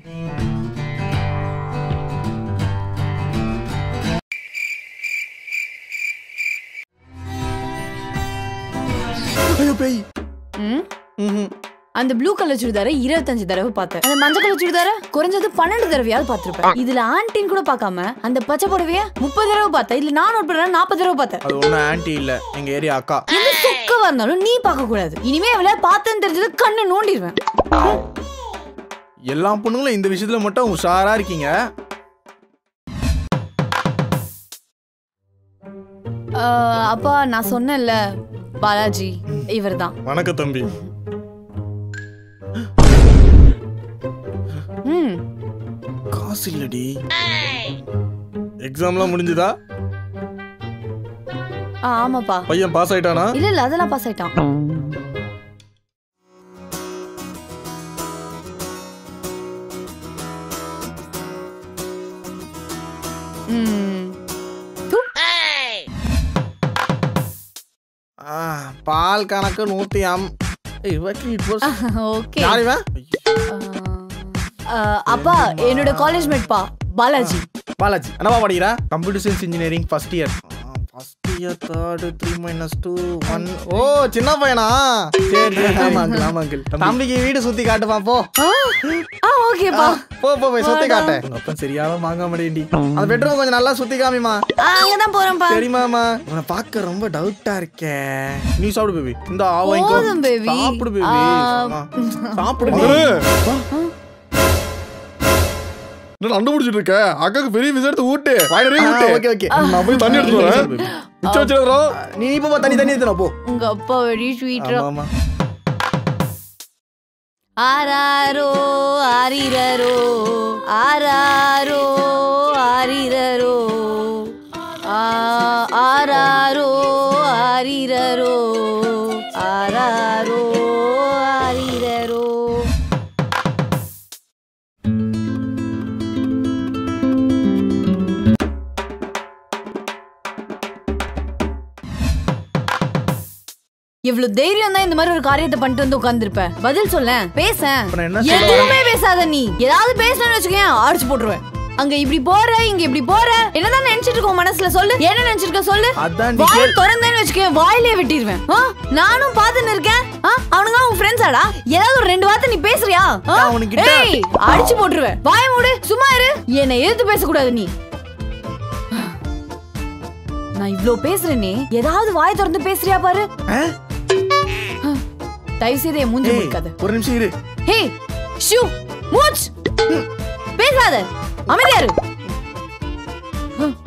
ஐயோ பேய் ம் ம்ஹும். அந்த ப்ளூ கலர் சுடிதாரை இருபத்தஞ்சு தடவை பார்த்தேன் அந்த மஞ்சள் கலர் சுடிதார குறைஞ்சது பன்னெண்டு தடவையாவது பார்த்திருப்பேன் இதுல ஆன்டின்னு கூட பார்க்காம அந்த பச்சை புடவைய முப்பது தடவை பார்த்தேன் இதுல நான் ஒரு படம் நாற்பது தடவை பார்த்தேன் அது ஒன்றும் ஆன்ட்டி இல்ல எங்க ஏரியா அக்கா எந்த சொக்கவா இருந்தாலும் நீ பார்க்க கூடாது இனிமே அவளை பார்த்தேன்னு தெரிஞ்சது கண்ணு நோண்டிடுவேன் எல்லா பொண்ணுங்களும் இந்த விஷயத்துல மட்டும் உஷாரா இருக்கீங்க ஆஹ், அப்பா நான் சொன்னேன்ல பாலாஜி இவர்தான் வணக்கம் தம்பி ம் காசு இல்லடி எக்ஸாம்லாம் முடிஞ்சுதா ஆ, ஆமாப்பா பையன் பாஸ் ஆயிட்டானா இல்ல இல்ல அதெல்லாம் பாஸ் ஆயிட்டான் ம். து. ஆ, பால் கணக்கு நூத்தி அம் ஏய், வக்கீல் it was- ஓகே யார் இவன்? ஆ, அப்பா என்னோட காலேஜ் மேட்பா பாலாஜி பாலாஜி என்னவா படிக்கிற computer science engineering first year first year third three minus two one ஓ சின்ன பையனா சரி சரி ஆமா அங்கிள் ஆமா அங்கிள் தம்பிக்கு வீடு சுத்தி காட்டுப்பா போ ஆ ஆ, ஓகேப்பா போ போ போய் சுத்தி காட்டு உங்க அப்பன் சரியான மாங்க மாட்டேன்டி அந்த பெட்ரூம் கொஞ்சம் நல்லா சுத்தி காமிமா ஆ, அங்கதான் போறேன்ப்பா சரிமாமா உன்னை பார்க்க ரொம்ப டவுட்டா இருக்கே நீ சாப்பிடு பேபி இந்த ஆவாய்க்கோ போதும் baby. சாப்பிடு பேபி ஆ. சாப்பிடு என்ன அண்டை முடிச்சிட்டு இருக்க அக்காக்கு பெரிய விசை எடுத்து ஊட்டு வாய் நிறைய ஊட்டு ஓகே ஓகே நான் போய் தண்ணி எடுத்து வரேன் மிச்சம் வச்சிருக்கிறோம் நீ இப்போ போ, தண்ணி தண்ணி எடுத்துனா போ உங்க அப்பா வெடி ஸ்வீட்ரா ஆமா ஆராரோ ஆரிரரோ ஆராரோ ஆரிரரோ ஆ ஆராரோ ஆரிரரோ ஆராரோ ஆரிரரோ இவ்வளவு தைரியம் தான் இந்த மாதிரி ஒரு காரியத்தை பண்ணிட்டு வந்து உட்கார்ந்திருப்ப பதில் சொல்ல பேச அப்புறம் என்ன சொல்ல எதுவுமே பேசாத நீ ஏதாவது பேசணும்னு வச்சுக்கேன் அடிச்சு போட்டுருவேன் அங்க இப்படி போற இங்க இப்படி போற என்னதான் நினைச்சிட்டு இருக்கோம் மனசுல சொல்லு என்ன நினைச்சிருக்க சொல்லு அதான் வாய் திறந்தேன்னு வச்சுக்கேன் வாயிலே வெட்டிடுவேன் ஆ? நானும் பாத்துன்னு இருக்கேன் ஆ? அவனுங்க உன் ஃப்ரெண்ட்ஸாடா ஏதாவது ஒரு ரெண்டு வார்த்தை நீ பேசுறியா ஆ? நான் உனக்கிட்ட- ஏய், அடிச்சு போட்டுருவேன் வாய மூடு சும்மா இரு என்னை எதிர்த்து பேசக்கூடாது நீ நான் இவ்ளோ பேசுறேனே ஏதாவது வாய் திறந்து பேசுறியா பாரு ஆ? தயவு செய்து என் மூஞ்சி ஏய், முடிக்காத ஒரு நிமிஷம் இரு ஹே ஷூ மூச் பேசாத அமைதியா இரு ஹம்.